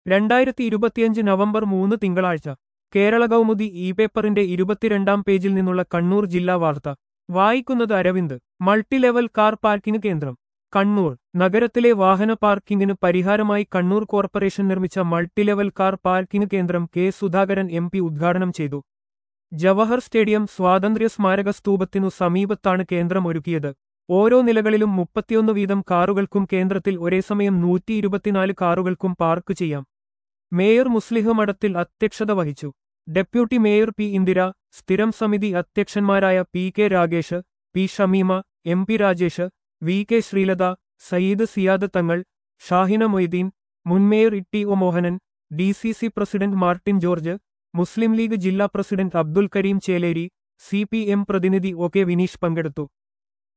രണ്ടായിരത്തി ഇരുപത്തിയഞ്ച് നവംബർ മൂന്ന് തിങ്കളാഴ്ച കേരള കൗമുദി ഇ പേപ്പറിന്റെ ഇരുപത്തിരണ്ടാം പേജിൽ നിന്നുള്ള കണ്ണൂർ ജില്ലാ വാർത്ത വായിക്കുന്നത് അരവിന്ദ് മൾട്ടിലെവൽ കാർ പാർക്കിംഗ് കേന്ദ്രം കണ്ണൂർ നഗരത്തിലെ വാഹന പാർക്കിംഗിന് പരിഹാരമായി കണ്ണൂർ കോർപ്പറേഷൻ നിർമ്മിച്ച മൾട്ടിലെവൽ കാർ പാർക്കിംഗ് കേന്ദ്രം കെ സുധാകരൻ എം പി ഉദ്ഘാടനം ചെയ്തു ജവഹർ സ്റ്റേഡിയം സ്വാതന്ത്ര്യ സ്മാരക സ്തൂപത്തിനു സമീപത്താണ് കേന്ദ്രം ഒരുക്കിയത് ഓരോ നിലകളിലും മുപ്പത്തിയൊന്ന് വീതം കാറുകൾക്കും കേന്ദ്രത്തിൽ ഒരേ സമയം നൂറ്റി ഇരുപത്തിനാല് കാറുകൾക്കും പാർക്ക് ചെയ്യാം മേയർ മുസ്ലിഹ് മഠത്തിൽ അധ്യക്ഷത വഹിച്ചു ഡെപ്യൂട്ടി മേയർ പി ഇന്ദിര സ്ഥിരം സമിതി അധ്യക്ഷന്മാരായ P K Ragesh P Shameema M P Rajesh V K Sreelatha Sayyid Siyad Thangal Shahina Moideen മുൻ മേയർ ഇട്ടി O Mohanan D C C president Martin George Muslim League ജില്ലാ president Abdul Kareem Cheleri C P M പ്രതിനിധി ഒ കെ വിനീഷ് പങ്കെടുത്തു